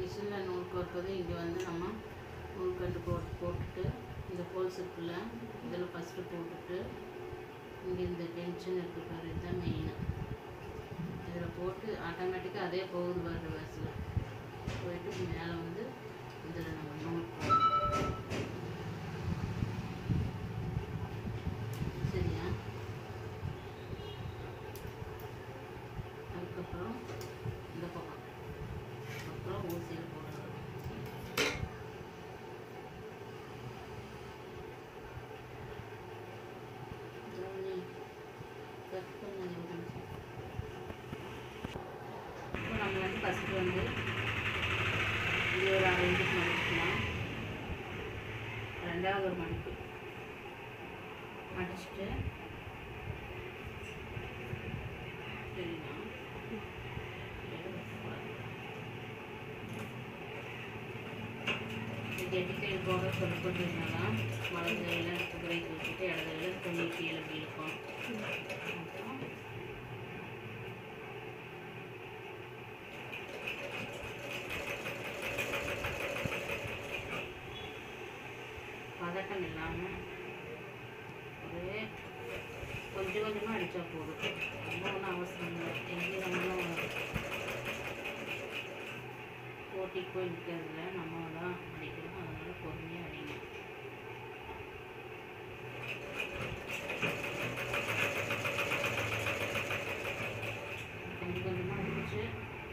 மிஷினில் நூல் கோர்ப்பது இங்கே வந்து நம்ம நூல் கண்டு போட்டு போட்டுட்டு இந்த ஹோல்ஸுக்குள்ளே இதில் ஃபஸ்ட்டு போட்டுட்டு இங்கே இந்த டென்ஷன் இருக்குது பாரு இதுதான் மெயினு இதில் போட்டு ஆட்டோமேட்டிக்காக அதே போகுது பாரு ரிவர்ஸில் போயிட்டு மேலே வந்து இதில் நம்ம நூல் போடணும் சரியா அதுக்கப்புறம் இந்த பக்கம் அப்புறம் ஊசியில் போடுறது கவனி. கட் பண்ணு ஒரு நிமிஷம். இப்போ நம்ம வந்து ஃபஸ்ட்டு வந்து இது ஒரு அரை இன்ச்சுக்கு மடிச்சுக்கலாம் ரெண்டாவது ஒரு மடிப்பு மடிச்சுட்டு சரிங்களா ஜெட்டிக்கையில் போக சொல்லி போட்டுருந்தாங்க வலது கையில் எடுத்து பிரேக் வச்சுட்டு இடது கையில் துணி கீழே இப்படி இருக்கும் அப்புறம் பதட்டம் இல்லாமல் ஒரே கொஞ்சம் கொஞ்சமாக அடித்தா போதும் ரொம்ப ஒன்றும் அவசியம் இல்லை எங்கேயும் நம்மளும் போட்டி போய் நிற்கிறதுல நம்ம தான் அடிக்கிறோம் அதனால பொறுமையாக அடிங்க கொஞ்சம் கொஞ்சமாக அடிச்சு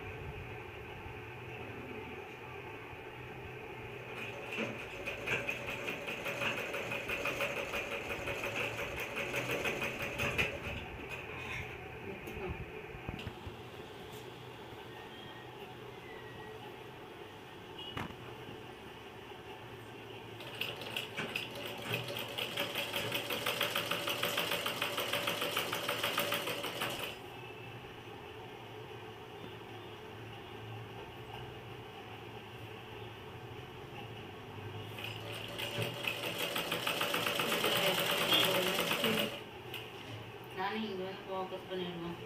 நிறுத்திக்கோ. நானே இங்கே வந்து ஃபோக்கஸ் பண்ணிடுவோம்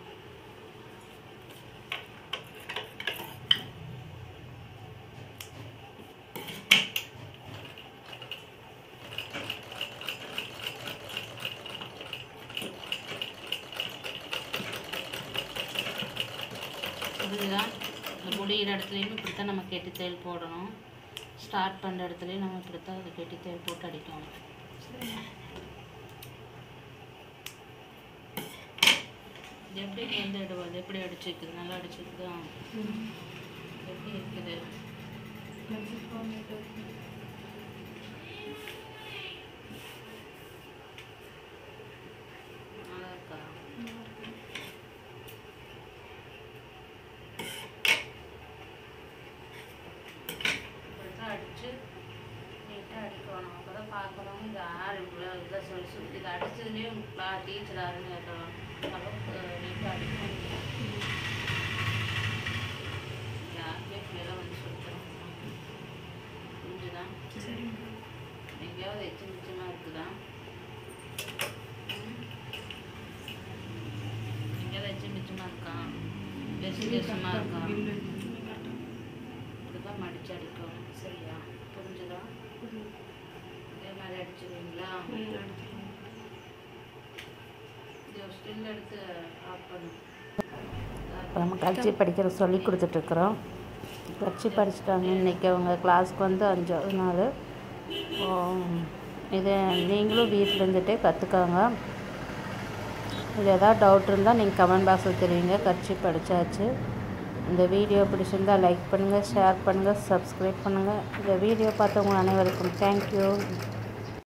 புரியுதா இந்த முடிகிற இடத்துலையுமே இப்படி தான் நம்ம கெட்டி தையல் போடணும் ஸ்டார்ட் பண்ணுற இடத்துலையும் நம்ம இப்படி தான் அதை கெட்டி தையல் போட்டு அடிக்கணும் இது எப்படி நீ எந்த இடம் அது எப்படி அடிச்சிருக்குது நல்லா அடிச்சிருக்குதா எப்படி இருக்குது நல்லா இருக்கா இப்படிதான் அடிச்சு நீட்டாக அடிக்கணும் அப்போ தான் பார்க்குறவங்க இது ஆறு இவ்வளோ இதாக சொல்லி சொல்லி இது அடிச்சதுலேயே டீச்சர் ஆறுன்னு கேட்கலாம் அளவுக்கு நீட்டாக அடிக்கணும் யாருக்கே இப்படியெல்லாம் வந்து சொல்லித்தரேன் புரிஞ்சுதா எங்கேயாவது எச்சு மிச்சமாக இருக்குதா ம்? எங்கேயாவது எச்சு மிச்சமாக இருக்கா பெருசு பெருசமாக இருக்கா இப்படிதான் மடிச்சு அடிக்கணும் சரியா புரிஞ்சுதா இதே மாதிரி அடிச்சிருவீங்களா இது ஒரு ஸ்டில் எடுத்து ஆஃப் பண்ணு இப்போ நம்ம கட்சி படிக்கிற சொல்லி கொடுத்துட்ருக்குறோம் கட்சி படிச்சிட்டாங்க இன்றைக்கி அவங்க கிளாஸ்க்கு வந்து அஞ்சாவது நாள் இது நீங்களும் வீட்டில் இருந்துகிட்டே கற்றுக்காங்க இது எதாவது டவுட் இருந்தால் நீங்கள் கமெண்ட் பாக்ஸில் தெரிவிங்க கட்சி படித்தாச்சு இந்த வீடியோ பிடிச்சிருந்தால் லைக் பண்ணுங்கள் ஷேர் பண்ணுங்கள் சப்ஸ்கிரைப் பண்ணுங்கள் இந்த வீடியோ பார்த்தவங்க அனைவருக்கும் தேங்க்யூ